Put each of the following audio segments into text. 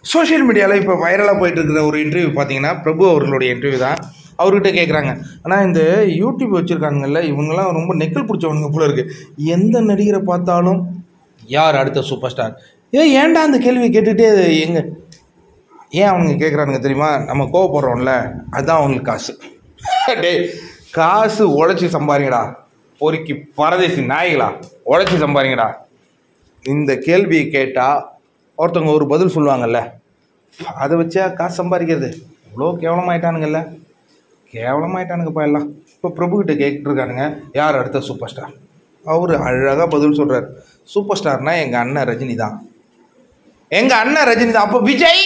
social மீடியாவில் இப்போ வைரலாக போயிட்டு இருக்கிற ஒரு இன்டர்வியூ பார்த்தீங்கன்னா பிரபு அவர்களுடைய இன்டர்வியூ தான் அவர்கிட்ட கேட்குறாங்க ஆனால் இந்த யூடியூப் வச்சுருக்காங்கல்ல இவங்கெல்லாம் ரொம்ப நெக்கல் பிடிச்சவனுங்க போல இருக்கு எந்த நடிகரை பார்த்தாலும் யார் அடுத்த சூப்பர் ஸ்டார் ஏ ஏன்டா அந்த கேள்வி கேட்டுகிட்டே எங்க ஏன் அவங்க கேட்குறானுங்க தெரியுமா நம்ம கோவப்படுறோம்ல அதுதான் அவங்களுக்கு காசு டேய் காசு உழைச்சி சம்பாதிங்கடா பொறுக்கி பரதேசி நாய்களா உழைச்சி சம்பாதிங்கடா இந்த கேள்வியை கேட்டால் ஒருத்தவங்க ஒரு பதில் சொல்லுவாங்கல்ல அதை வச்சா காசு சம்பாதிக்கிறது இவ்வளோ கேவலமாயிட்டானுங்கல்ல கேவலமாயிட்டானுங்கப்பா எல்லாம் இப்போ பிரபுக்கிட்ட கேட்டுருக்கானுங்க யார் அடுத்த சூப்பர் ஸ்டார் அவர் அழகாக பதில் சொல்கிறார் சூப்பர் ஸ்டார்னா எங்கள் அண்ணன் ரஜினி தான் எங்கள் அண்ணன் ரஜினி தான் அப்போ விஜய்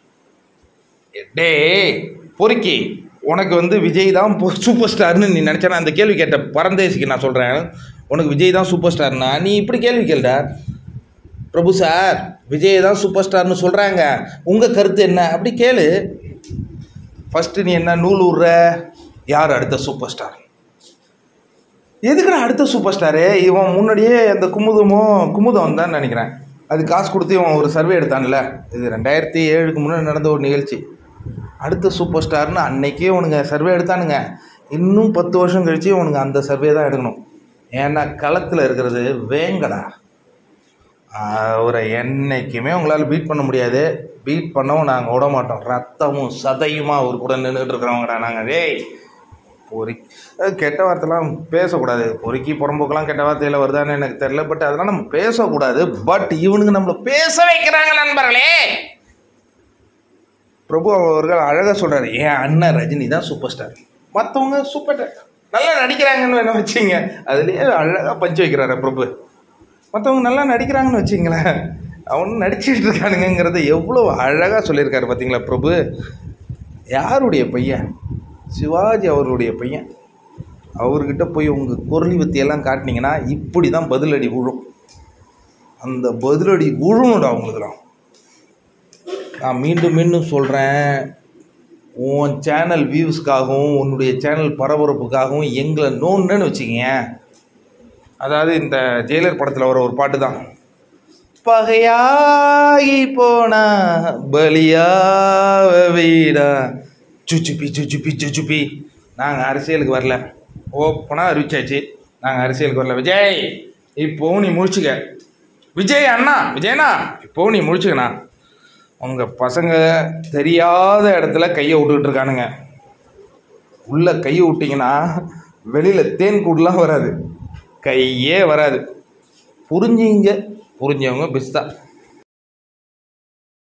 டேய் பொறுக்கி உனக்கு வந்து விஜய் தான் போ- சூப்பர் ஸ்டார்னு நீ நினச்சனா அந்த கேள்வி கேட்ட பரந்தேசிக்கு நான் சொல்கிறேன் உனக்கு விஜய் தான் சூப்பர் ஸ்டார்னா நீ இப்படி கேள்வி கேளுடா பிரபு சார் விஜய் தான் சூப்பர் ஸ்டார்னு சொல்கிறாங்க உங்கள் கருத்து என்ன அப்படி கேளு ஃபஸ்ட்டு நீ என்ன நூல் விட்ற யார் அடுத்த சூப்பர் ஸ்டார் எதுக்குடா அடுத்த சூப்பர் ஸ்டாரு இவன் முன்னாடியே அந்த குமுதமும் குமுதம் தான் நினைக்கிறேன் அது காசு கொடுத்து இவன் ஒரு சர்வே எடுத்தான்ல இது ரெண்டாயிரத்தி ஏழுக்கு முன்னாடி நடந்த ஒரு நிகழ்ச்சி அடுத்த சூப்பர் ஸ்டார்னு அன்னைக்கே உனக்கு சர்வே எடுத்தானுங்க இன்னும் பத்து வருஷம் கழிச்சு உனக்கு அந்த சர்வே தான் எடுக்கணும் ஏன்னா களத்தில் இருக்கிறது வேங்கடா அவரை என்னைக்குமே உங்களால் பீட் பண்ண முடியாது பீட் பண்ணவும் நாங்கள் விட மாட்டோம் ரத்தமும் சதையுமா அவர் கூட நின்றுட்டு இருக்கிறவங்கடா நாங்கள் டேய் பொறி அது கெட்ட வார்த்தைலாம் பேசக்கூடாது பொறுக்கி புறம்போக்கெல்லாம் கெட்ட வார்த்தையில் வருதான்னு எனக்கு தெரியல பட் அதெல்லாம் நம்ம பேசக்கூடாது பட் இவனுங்க நம்மளை பேச வைக்கிறாங்க நண்பர்களே பிரபு அவர்கள் அழகாக சொல்கிறாரு என் அண்ணன் ரஜினி தான் சூப்பர் ஸ்டார் மற்றவங்க சூப்பர் நல்லா நடிக்கிறாங்கன்னு வேணா வச்சுங்க அதுலேயே அழகாக பஞ்சு வைக்கிறாரு பிரபு மற்றவங்க நல்லா நடிக்கிறாங்கன்னு வச்சிங்களேன் அவனும் நடிச்சிட்டு இருக்கானுங்கிறத எவ்வளோ அழகாக சொல்லியிருக்காரு பார்த்தீங்களா பிரபு யாருடைய பையன் சிவாஜி அவர்களுடைய பையன் அவர்கிட்ட போய் உங்கள் குரலி வித்தியெல்லாம் காட்டினீங்கன்னா இப்படி தான் பதிலடி விழும் அந்த பதிலடி விழுணும்டா அவங்களுக்குலாம் நான் மீண்டும் மீண்டும் சொல்கிறேன் உன் சேனல் வியூஸ்க்காகவும் உன்னுடைய சேனல் பரபரப்புக்காகவும் எங்களை நோண்டுன்னு வச்சுக்கங்க அதாவது இந்த ஜெயிலர் படத்தில் வர ஒரு பாட்டு தான் பகையாகி போனா பலியாக வீடா சுச்சுப்பி சுச்சுப்பி சுச்சுப்பி நாங்கள் அரசியலுக்கு வரல ஓப்பனாக அறிவிச்சாச்சு நாங்கள் அரசியலுக்கு வரல விஜய் இப்போவும் நீ முடிச்சுக்க விஜய் அண்ணா விஜயண்ணா இப்போவும் நீ முடிச்சுக்கண்ணா உங்கள் பசங்க தெரியாத இடத்துல கையை விட்டுக்கிட்டு இருக்கானுங்க உள்ளே கையை விட்டிங்கன்னா வெளியில் தேன் கூடலாம் வராது கையே வராது புரிஞ்சிங்க புரிஞ்சவங்க பெஸ்ட் தான்